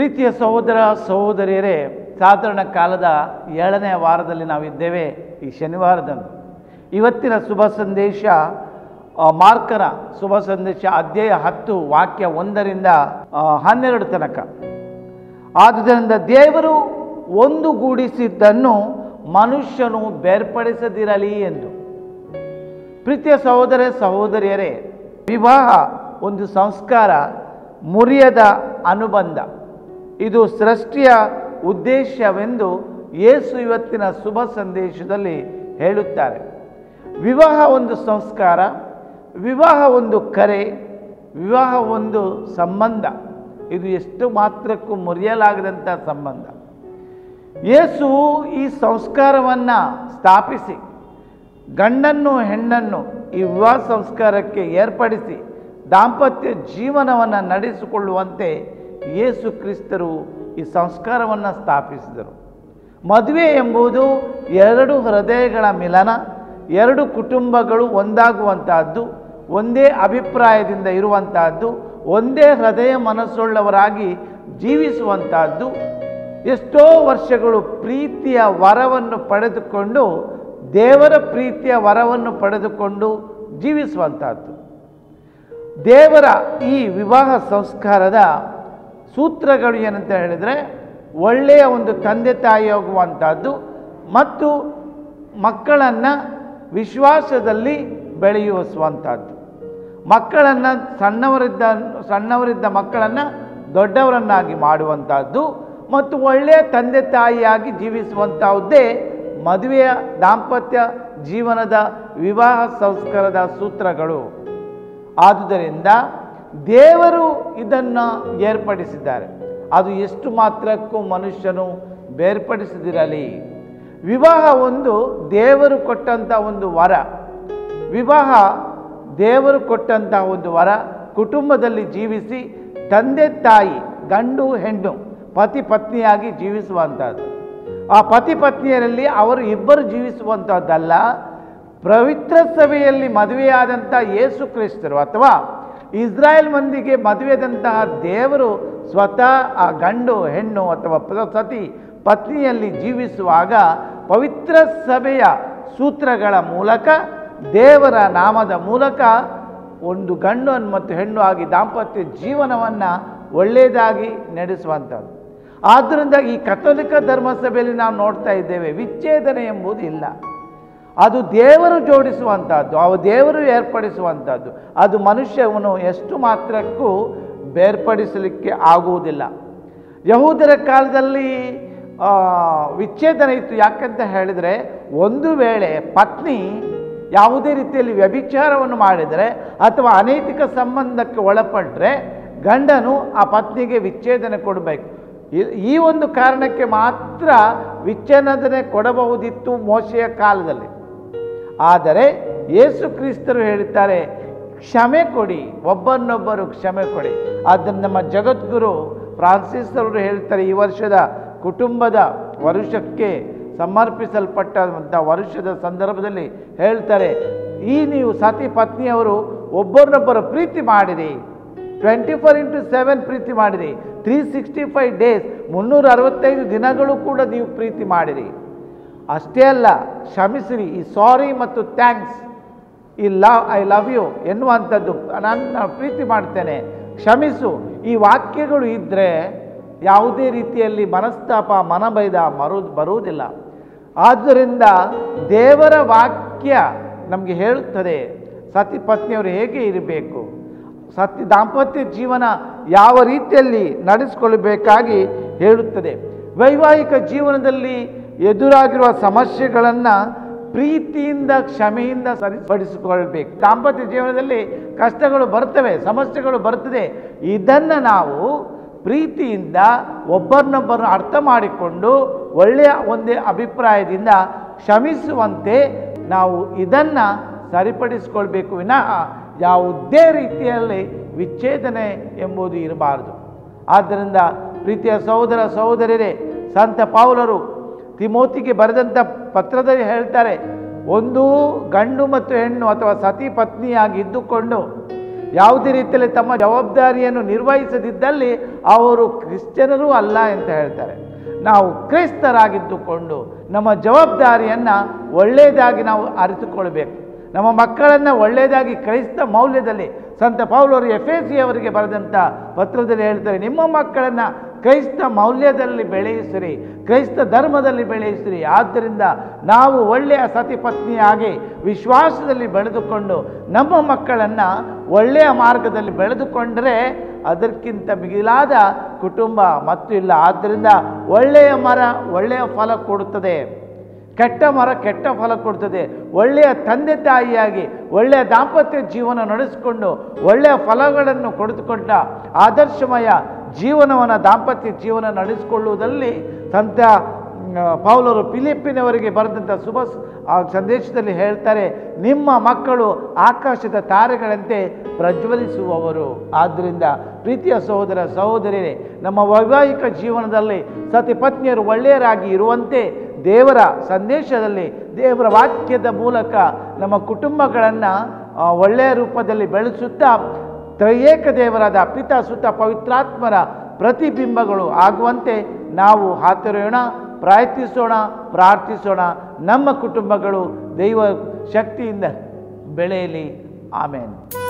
ಪ್ರೀತಿಯ ಸಹೋದರ ಸಹೋದರಿಯರೇ ಸಾಧಾರಣ ಕಾಲದ ಏಳನೇ ವಾರದಲ್ಲಿ ನಾವಿದ್ದೇವೆ ಈ ಶನಿವಾರದಂದು ಇವತ್ತಿನ ಶುಭ ಸಂದೇಶ ಆ, ಮಾರ್ಕನ ಶುಭ ಸಂದೇಶ ಅಧ್ಯಾಯ ಹತ್ತು ವಾಕ್ಯ ಒಂದರಿಂದ ಆ, ಹನ್ನೆರಡು ತನಕ ಆದುದರಿಂದ ದೇವರು ಒಂದುಗೂಡಿಸಿದ್ದನ್ನು ಮನುಷ್ಯನು ಬೇರ್ಪಡಿಸದಿರಲಿ ಎಂದು ಪ್ರೀತಿಯ ಸಹೋದರ ಸಹೋದರಿಯರೇ ವಿವಾಹ ಒಂದು ಸಂಸ್ಕಾರ ಮುರಿಯದ ಅನುಬಂಧ ಇದು ಸೃಷ್ಟಿಯ ಉದ್ದೇಶವೆಂದು ಯೇಸು ಇವತ್ತಿನ ಶುಭ ಸಂದೇಶದಲ್ಲಿ ಹೇಳುತ್ತಾರೆ ವಿವಾಹ ಒಂದು ಸಂಸ್ಕಾರ ವಿವಾಹ ಒಂದು ಕರೆ ವಿವಾಹ ಒಂದು ಸಂಬಂಧ ಇದು ಎಷ್ಟು ಮಾತ್ರಕ್ಕೂ ಮುರಿಯಲಾಗದಂಥ ಸಂಬಂಧ ಯೇಸು ಈ ಸಂಸ್ಕಾರವನ್ನು ಸ್ಥಾಪಿಸಿ ಗಂಡನ್ನು ಹೆಣ್ಣನ್ನು ಈ ವಿವಾಹ ಸಂಸ್ಕಾರಕ್ಕೆ ಏರ್ಪಡಿಸಿ ದಾಂಪತ್ಯ ಜೀವನವನ್ನು ನಡೆಸಿಕೊಳ್ಳುವಂತೆ ಯೇಸು ಕ್ರಿಸ್ತರು ಈ ಸಂಸ್ಕಾರವನ್ನು ಸ್ಥಾಪಿಸಿದರು ಮದುವೆ ಎಂಬುದು ಎರಡು ಹೃದಯಗಳ ಮಿಲನ ಎರಡು ಕುಟುಂಬಗಳು ಒಂದಾಗುವಂತಹದ್ದು ಒಂದೇ ಅಭಿಪ್ರಾಯದಿಂದ ಇರುವಂತಹದ್ದು ಒಂದೇ ಹೃದಯ ಮನಸ್ಸುಳ್ಳವರಾಗಿ ಜೀವಿಸುವಂತಹದ್ದು ಎಷ್ಟೋ ವರ್ಷಗಳು ಪ್ರೀತಿಯ ವರವನ್ನು ಪಡೆದುಕೊಂಡು ದೇವರ ಪ್ರೀತಿಯ ವರವನ್ನು ಪಡೆದುಕೊಂಡು ಜೀವಿಸುವಂತಹದ್ದು ದೇವರ ಈ ವಿವಾಹ ಸಂಸ್ಕಾರದ ಸೂತ್ರಗಳು ಏನಂತ ಹೇಳಿದರೆ ಒಳ್ಳೆಯ ಒಂದು ತಂದೆ ತಾಯಿಯಾಗುವಂಥದ್ದು ಮತ್ತು ಮಕ್ಕಳನ್ನು ವಿಶ್ವಾಸದಲ್ಲಿ ಬೆಳೆಯುವಂಥದ್ದು ಮಕ್ಕಳನ್ನು ಸಣ್ಣವರಿದ್ದ ಸಣ್ಣವರಿದ್ದ ಮಕ್ಕಳನ್ನು ದೊಡ್ಡವರನ್ನಾಗಿ ಮಾಡುವಂಥದ್ದು ಮತ್ತು ಒಳ್ಳೆಯ ತಂದೆ ತಾಯಿಯಾಗಿ ಜೀವಿಸುವಂಥದ್ದೇ ಮದುವೆಯ ದಾಂಪತ್ಯ ಜೀವನದ ವಿವಾಹ ಸಂಸ್ಕಾರದ ಸೂತ್ರಗಳು ಆದುದರಿಂದ ದೇವರು ಇದನ್ನು ಏರ್ಪಡಿಸಿದ್ದಾರೆ ಅದು ಎಷ್ಟು ಮಾತ್ರಕ್ಕೂ ಮನುಷ್ಯನು ಬೇರ್ಪಡಿಸದಿರಲಿ ವಿವಾಹ ಒಂದು ದೇವರು ಕೊಟ್ಟಂಥ ಒಂದು ವರ ವಿವಾಹ ದೇವರು ಕೊಟ್ಟಂಥ ಒಂದು ವರ ಕುಟುಂಬದಲ್ಲಿ ಜೀವಿಸಿ ತಂದೆ ತಾಯಿ ಗಂಡು ಹೆಣ್ಣು ಪತಿ ಪತ್ನಿಯಾಗಿ ಜೀವಿಸುವಂಥದ್ದು ಆ ಪತಿ ಪತ್ನಿಯರಲ್ಲಿ ಅವರು ಇಬ್ಬರು ಜೀವಿಸುವಂಥದ್ದಲ್ಲ ಪವಿತ್ರ ಸಭೆಯಲ್ಲಿ ಮದುವೆಯಾದಂಥ ಯೇಸು ಕ್ರಿಸ್ತರು ಅಥವಾ ಇಸ್ರಾಯೇಲ್ ಮಂದಿಗೆ ಮದುವೆದಂತಹ ದೇವರು ಸ್ವತಃ ಆ ಗಂಡು ಹೆಣ್ಣು ಅಥವಾ ಪ- ಸತಿ ಪತ್ನಿಯಲ್ಲಿ ಜೀವಿಸುವಾಗ ಪವಿತ್ರ ಸಭೆಯ ಸೂತ್ರಗಳ ಮೂಲಕ ದೇವರ ನಾಮದ ಮೂಲಕ ಒಂದು ಗಂಡು ಮತ್ತು ಹೆಣ್ಣು ಆಗಿ ದಾಂಪತ್ಯ ಜೀವನವನ್ನು ಒಳ್ಳೆಯದಾಗಿ ನಡೆಸುವಂಥದ್ದು ಆದ್ದರಿಂದ ಈ ಕಥೋಲಿಕ ಧರ್ಮಸಭೆಯಲ್ಲಿ ನಾವು ನೋಡ್ತಾ ಇದ್ದೇವೆ ವಿಚ್ಛೇದನೆ ಎಂಬುದು ಇಲ್ಲ ಅದು ದೇವರು ಜೋಡಿಸುವಂಥದ್ದು ಅವು ದೇವರು ಏರ್ಪಡಿಸುವಂಥದ್ದು ಅದು ಮನುಷ್ಯವನ್ನು ಎಷ್ಟು ಮಾತ್ರಕ್ಕೂ ಬೇರ್ಪಡಿಸಲಿಕ್ಕೆ ಆಗುವುದಿಲ್ಲ ಯಹೂದರ ಕಾಲದಲ್ಲಿ ಆ, ವಿಚ್ಛೇದನ ಇತ್ತು ಯಾಕಂತ ಹೇಳಿದರೆ ಒಂದು ವೇಳೆ ಪತ್ನಿ ಯಾವುದೇ ರೀತಿಯಲ್ಲಿ ವ್ಯಭಿಚಾರವನ್ನು ಮಾಡಿದರೆ ಅಥವಾ ಅನೈತಿಕ ಸಂಬಂಧಕ್ಕೆ ಒಳಪಟ್ಟರೆ ಗಂಡನು ಆ ಪತ್ನಿಗೆ ವಿಚ್ಛೇದನ ಕೊಡಬೇಕು ಈ- ಈ ಒಂದು ಕಾರಣಕ್ಕೆ ಮಾತ್ರ ವಿಚ್ಛೇದನೆ ಕೊಡಬಹುದಿತ್ತು ಮೋಶೆಯ ಕಾಲದಲ್ಲಿ ಆದರೆ ಯೇಸು ಕ್ರಿಸ್ತರು ಹೇಳುತ್ತಾರೆ ಕ್ಷಮೆ ಕೊಡಿ ಒಬ್ಬರನ್ನೊಬ್ಬರು ಕ್ಷಮೆ ಕೊಡಿ ಆದ್ದರಿಂದ ನಮ್ಮ ಜಗದ್ಗುರು ಫ್ರಾನ್ಸಿಸ್ ಅವರು ಹೇಳ್ತಾರೆ ಈ ವರ್ಷದ ಕುಟುಂಬದ ವರುಷಕ್ಕೆ ಸಮರ್ಪಿಸಲ್ಪಟ್ಟಂಥ ವರುಷದ ಸಂದರ್ಭದಲ್ಲಿ ಹೇಳ್ತಾರೆ ಈ ನೀವು ಸತಿ ಪತ್ನಿಯವರು ಒಬ್ಬರನ್ನೊಬ್ಬರು ಪ್ರೀತಿ ಮಾಡಿರಿ ಟ್ವೆಂಟಿ ಫೋರ್ ಇಂಟು ಸೆವೆನ್ ಪ್ರೀತಿ ಮಾಡಿರಿ ತ್ರೀ ಸಿಕ್ಸ್ಟಿ ಫೈವ್ ಡೇಸ್ ಮುನ್ನೂರ ಅರವತ್ತೈದು ದಿನಗಳು ಕೂಡ ನೀವು ಪ್ರೀತಿ ಮಾಡಿರಿ ಅಷ್ಟೇ ಅಲ್ಲ ಕ್ಷಮಿಸಿರಿ ಈ ಸಾರಿ ಮತ್ತು ಥ್ಯಾಂಕ್ಸ್ ಈ ಲವ್ ಐ ಲವ್ ಯು ಎನ್ನುವಂಥದ್ದು ನಾನು ನಾನು ಪ್ರೀತಿ ಮಾಡ್ತೇನೆ ಕ್ಷಮಿಸು ಈ ವಾಕ್ಯಗಳು ಇದ್ದರೆ ಯಾವುದೇ ರೀತಿಯಲ್ಲಿ ಮನಸ್ತಾಪ ಮನಭೇದ ಮರು ಬರುವುದಿಲ್ಲ ಆದ್ದರಿಂದ ದೇವರ ವಾಕ್ಯ ನಮಗೆ ಹೇಳುತ್ತದೆ ಸತಿ ಪತ್ನಿಯವರು ಹೇಗೆ ಇರಬೇಕು ಸತ್ಯ ದಾಂಪತ್ಯ ಜೀವನ ಯಾವ ರೀತಿಯಲ್ಲಿ ನಡೆಸಿಕೊಳ್ಳಬೇಕಾಗಿ ಹೇಳುತ್ತದೆ ವೈವಾಹಿಕ ಜೀವನದಲ್ಲಿ ಎದುರಾಗಿರುವ ಸಮಸ್ಯೆಗಳನ್ನು ಪ್ರೀತಿಯಿಂದ ಕ್ಷಮೆಯಿಂದ ಸರಿಪಡಿಸಿಕೊಳ್ಬೇಕು ದಾಂಪತ್ಯ ಜೀವನದಲ್ಲಿ ಕಷ್ಟಗಳು ಬರ್ತವೆ ಸಮಸ್ಯೆಗಳು ಬರ್ತದೆ ಇದನ್ನು ನಾವು ಪ್ರೀತಿಯಿಂದ ಒಬ್ಬರನ್ನೊಬ್ಬರನ್ನು ಅರ್ಥ ಮಾಡಿಕೊಂಡು ಒಳ್ಳೆಯ ಒಂದೇ ಅಭಿಪ್ರಾಯದಿಂದ ಕ್ಷಮಿಸುವಂತೆ ನಾವು ಇದನ್ನು ಸರಿಪಡಿಸಿಕೊಳ್ಬೇಕು ವಿನಃ ಯಾವುದೇ ರೀತಿಯಲ್ಲಿ ವಿಚ್ಛೇದನೆ ಎಂಬುದು ಇರಬಾರದು ಆದ್ದರಿಂದ ಪ್ರೀತಿಯ ಸಹೋದರ ಸಹೋದರರೇ ಸಂತ ಪೌಲರು ತಿಮೋತಿಗೆ ಬರೆದಂಥ ಪತ್ರದಲ್ಲಿ ಹೇಳ್ತಾರೆ ಒಂದು ಗಂಡು ಮತ್ತು ಹೆಣ್ಣು ಅಥವಾ ಸತಿ ಪತ್ನಿಯಾಗಿ ಇದ್ದುಕೊಂಡು ಯಾವುದೇ ರೀತಿಯಲ್ಲಿ ತಮ್ಮ ಜವಾಬ್ದಾರಿಯನ್ನು ನಿರ್ವಹಿಸದಿದ್ದಲ್ಲಿ ಅವರು ಕ್ರಿಶ್ಚಿಯನರೂ ಅಲ್ಲ ಅಂತ ಹೇಳ್ತಾರೆ ನಾವು ಕ್ರೈಸ್ತರಾಗಿದ್ದುಕೊಂಡು ನಮ್ಮ ಜವಾಬ್ದಾರಿಯನ್ನು ಒಳ್ಳೆಯದಾಗಿ ನಾವು ಅರಿತುಕೊಳ್ಬೇಕು ನಮ್ಮ ಮಕ್ಕಳನ್ನು ಒಳ್ಳೆಯದಾಗಿ ಕ್ರೈಸ್ತ ಮೌಲ್ಯದಲ್ಲಿ ಸಂತ ಪೌಲವರು ಎಫ್ ಎ ಸಿ ಅವರಿಗೆ ಬರೆದಂಥ ಪತ್ರದಲ್ಲಿ ಹೇಳ್ತಾರೆ ನಿಮ್ಮ ಮಕ್ಕಳನ್ನು ಕ್ರೈಸ್ತ ಮೌಲ್ಯದಲ್ಲಿ ಬೆಳೆಯಿಸಿರಿ ಕ್ರೈಸ್ತ ಧರ್ಮದಲ್ಲಿ ಬೆಳೆಯಿಸಿರಿ ಆದ್ದರಿಂದ ನಾವು ಒಳ್ಳೆಯ ಸತಿಪತ್ನಿಯಾಗಿ ವಿಶ್ವಾಸದಲ್ಲಿ ಬೆಳೆದುಕೊಂಡು ನಮ್ಮ ಮಕ್ಕಳನ್ನು ಒಳ್ಳೆಯ ಮಾರ್ಗದಲ್ಲಿ ಬೆಳೆದುಕೊಂಡರೆ ಅದಕ್ಕಿಂತ ಮಿಗಿಲಾದ ಕುಟುಂಬ ಮತ್ತು ಇಲ್ಲ ಆದ್ದರಿಂದ ಒಳ್ಳೆಯ ಮರ ಒಳ್ಳೆಯ ಫಲ ಕೊಡುತ್ತದೆ ಕೆಟ್ಟ ಮರ ಕೆಟ್ಟ ಫಲ ಕೊಡ್ತದೆ ಒಳ್ಳೆಯ ತಂದೆ ತಾಯಿಯಾಗಿ ಒಳ್ಳೆಯ ದಾಂಪತ್ಯ ಜೀವನ ನಡೆಸಿಕೊಂಡು ಒಳ್ಳೆಯ ಫಲಗಳನ್ನು ಕೊಡುದುಕೊಂಡ ಆದರ್ಶಮಯ ಜೀವನವನ್ನು ದಾಂಪತ್ಯ ಜೀವನ ನಡೆಸಿಕೊಳ್ಳುವುದರಲ್ಲಿ ಸಂತ ಮ್, ಪೌಲರು ಫಿಲಿಪ್ಪಿನವರಿಗೆ ಬರೆದಂಥ ಶುಭ ಸ- ಆ ಸಂದೇಶದಲ್ಲಿ ಹೇಳ್ತಾರೆ ನಿಮ್ಮ ಮಕ್ಕಳು ಆಕಾಶದ ತಾರೆಗಳಂತೆ ಪ್ರಜ್ವಲಿಸುವವರು ಆದ್ದರಿಂದ ಪ್ರೀತಿಯ ಸಹೋದರ ಸಹೋದರಿಯರೇ ನಮ್ಮ ವೈವಾಹಿಕ ಜೀವನದಲ್ಲಿ ಸತಿ ಪತ್ನಿಯರು ಒಳ್ಳೆಯರಾಗಿ ಇರುವಂತೆ ದೇವರ ಸಂದೇಶದಲ್ಲಿ ದೇವರ ವಾಕ್ಯದ ಮೂಲಕ ನಮ್ಮ ಕುಟುಂಬಗಳನ್ನು ಒಳ್ಳೆಯ ರೂಪದಲ್ಲಿ ಬೆಳೆಸುತ್ತಾ ತ್ರಯೇಕ ದೇವರಾದ ಪಿತ ಸುತ ಪವಿತ್ರಾತ್ಮರ ಪ್ರತಿಬಿಂಬಗಳು ಆಗುವಂತೆ ನಾವು ಹಾತೊರೆಯೋಣ ಪ್ರಯತ್ನಿಸೋಣ ಪ್ರಾರ್ಥಿಸೋಣ ನಮ್ಮ ಕುಟುಂಬಗಳು ದೈವ ಶಕ್ತಿಯಿಂದ ಬೆಳೆಯಲಿ ಆಮೇಲೆ